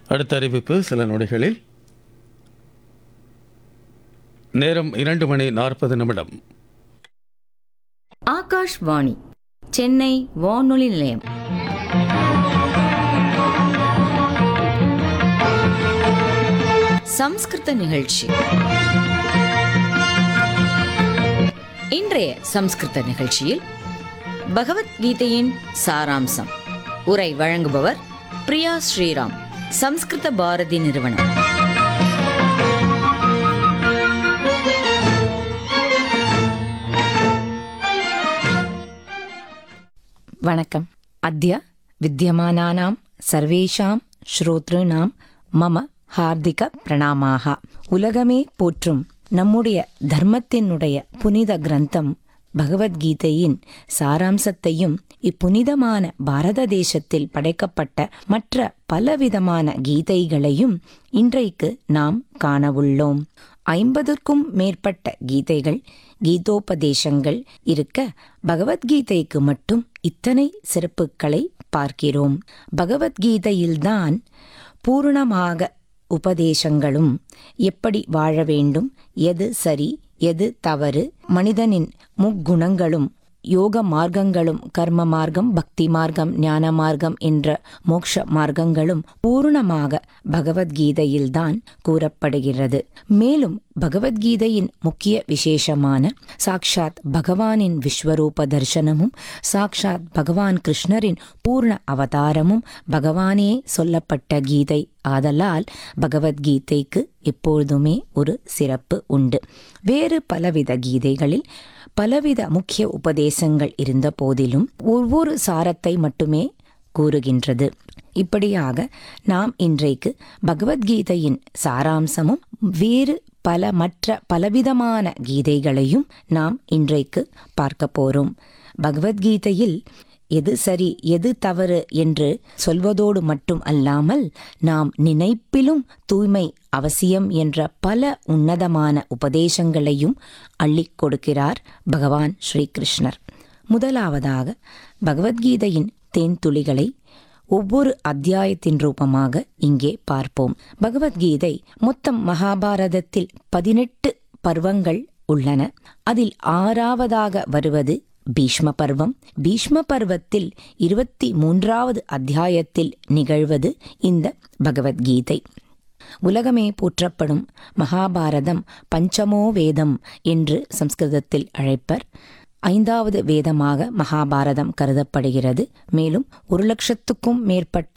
அடுத்த அறிவிப்பு சில நொடிகளில் நேரம் இரண்டு மணி நாற்பது நிமிடம் ஆகாஷ்வாணி சென்னை வானொலி நிலையம் சம்ஸ்கிருத நிகழ்ச்சி இன்றைய சம்ஸ்கிருத நிகழ்ச்சியில் பகவத்கீதையின் சாராம்சம் உரை வழங்குபவர் பிரியா ஸ்ரீராம் சம்ஸ்கிருத பாரதி நிறுவனம் वणकम् अद्य विद्यमानानां सर्वेषां श्रोतॄणां மம ஹார்திக பிரணாமாக உலகமே போற்றும் நம்முடைய தர்மத்தினுடைய புனித கிரந்தம் பகவத்கீதையின் சாராம்சத்தையும் இப்புனிதமான பாரத தேசத்தில் படைக்கப்பட்ட மற்ற பலவிதமான கீதைகளையும் இன்றைக்கு நாம் காணவுள்ளோம் ஐம்பதுக்கும் மேற்பட்ட கீதைகள் கீதோபதேசங்கள் இருக்க பகவத்கீதைக்கு மட்டும் இத்தனை சிறப்புகளை பார்க்கிறோம் பகவத்கீதையில்தான் பூரணமாக உபதேசங்களும் எப்படி வாழ வேண்டும் எது சரி எது தவறு மனிதனின் முக்குணங்களும் யோக மார்க்கங்களும் கர்ம மார்க்கம் பக்தி மார்க்கம் ஞான மார்க்கம் என்ற மோக்ஷ மார்க்கங்களும் பூரணமாக பகவத்கீதையில்தான் கூறப்படுகிறது மேலும் பகவத்கீதையின் முக்கிய விசேஷமான சாக்ஷாத் பகவானின் விஸ்வரூப தரிசனமும் சாக்ஷாத் பகவான் கிருஷ்ணரின் பூர்ண அவதாரமும் பகவானே சொல்லப்பட்ட கீதை ஆதலால் பகவத்கீதைக்கு எப்பொழுதுமே ஒரு சிறப்பு உண்டு வேறு பலவித கீதைகளில் பலவித முக்கிய உபதேசங்கள் இருந்த போதிலும் ஒவ்வொரு சாரத்தை மட்டுமே கூறுகின்றது இப்படியாக நாம் இன்றைக்கு பகவத்கீதையின் சாராம்சமும் வேறு பல மற்ற பலவிதமான கீதைகளையும் நாம் இன்றைக்கு பார்க்க போறோம் பகவத்கீதையில் எது சரி எது தவறு என்று சொல்வதோடு மட்டும் அல்லாமல் நாம் நினைப்பிலும் தூய்மை அவசியம் என்ற பல உன்னதமான உபதேசங்களையும் அள்ளிக் கொடுக்கிறார் பகவான் ஸ்ரீகிருஷ்ணர் முதலாவதாக பகவத்கீதையின் தேன்துளிகளை ஒவ்வொரு அத்தியாயத்தின் ரூபமாக இங்கே பார்ப்போம் பகவத்கீதை மொத்தம் மகாபாரதத்தில் பதினெட்டு பர்வங்கள் உள்ளன அதில் ஆறாவதாக வருவது பீஷ்ம பர்வம் பீஷ்ம பர்வத்தில் இருபத்தி மூன்றாவது அத்தியாயத்தில் நிகழ்வது இந்த பகவத்கீதை உலகமே போற்றப்படும் மகாபாரதம் பஞ்சமோ வேதம் என்று சம்ஸ்கிருதத்தில் அழைப்பர் ஐந்தாவது வேதமாக மகாபாரதம் கருதப்படுகிறது மேலும் ஒரு லட்சத்துக்கும் மேற்பட்ட